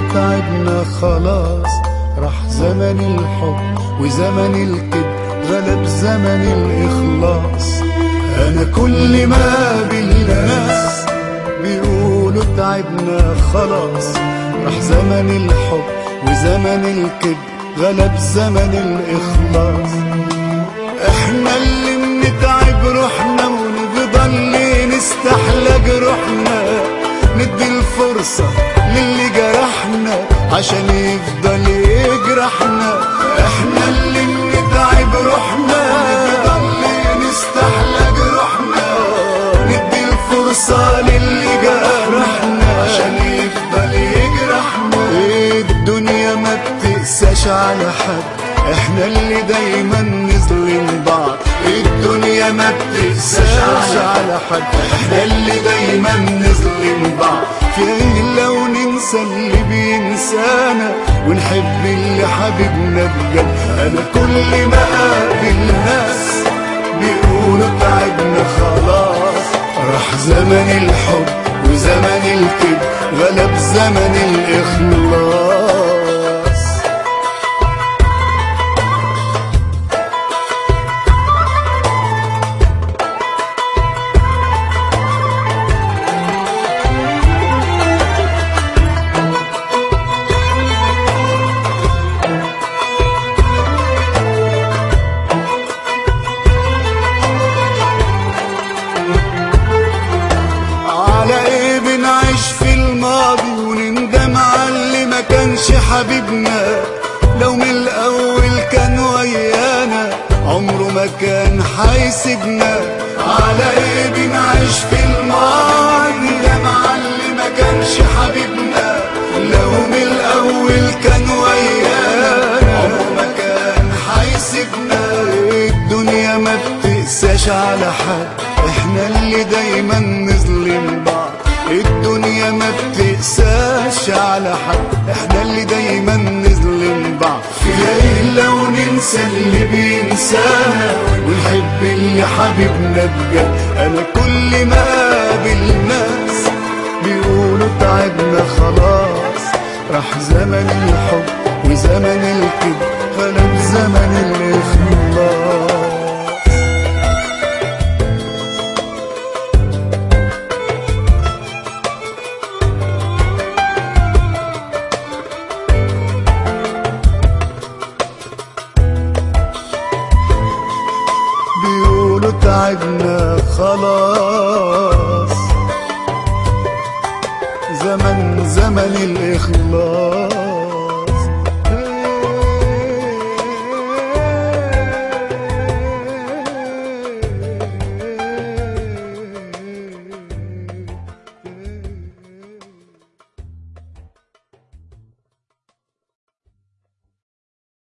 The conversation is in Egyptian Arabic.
تعبنا خلاص راح زمن الحب وزمن الكذب غلب زمن الإخلاص أنا كل ما بالناس بيقولوا تعبنا خلاص راح زمن الحب وزمن الكذب غلب زمن الإخلاص احنا اللي بنتعب روحنا ونفضل نستحلى جروحنا ندي الفرصة للي جرحنا عشان يفضل يجرحنا احنا اللي بنتعب روحنا ونفضل نستحلى جروحنا ندي الفرصة للي جرحنا عشان يفضل يجرحنا الدنيا ما بتقساش على حد احنا اللي دايما نظلم بعض الدنيا ما بتقساش على حد احنا اللي دايما نظلم بعض في ايه لو ننسى اللي بينسانا ونحب اللي حبيبنا بجد انا كل ما اقابل ناس بيقولوا تعبنا خلاص راح زمن الحب وزمن الكذب غلب زمن الاخلاص على ايه بنعيش في الماضي ونندم على اللي ما كانش حبيبنا لو من الاول كان ويانا عمره ما كان حيسيبنا على ايه بنعيش في الماضي ندم على اللي ما كانش حبيبنا لو من الاول كان ويانا عمره ما كان حيسيبنا الدنيا ما بتقساش على حد احنا اللي دايما نظلم بعض الدنيا ما بتقساش على حد احنا اللي دايما نظلم بعض فيها ايه لو ننسى اللي بينسانا ونحب اللي حبيبنا بجد انا كل ما اقابل ناس بيقولوا تعبنا خلاص راح زمن الحب وزمن الكذب غلب زمن الاخلاص بيقولوا تعبنا خلاص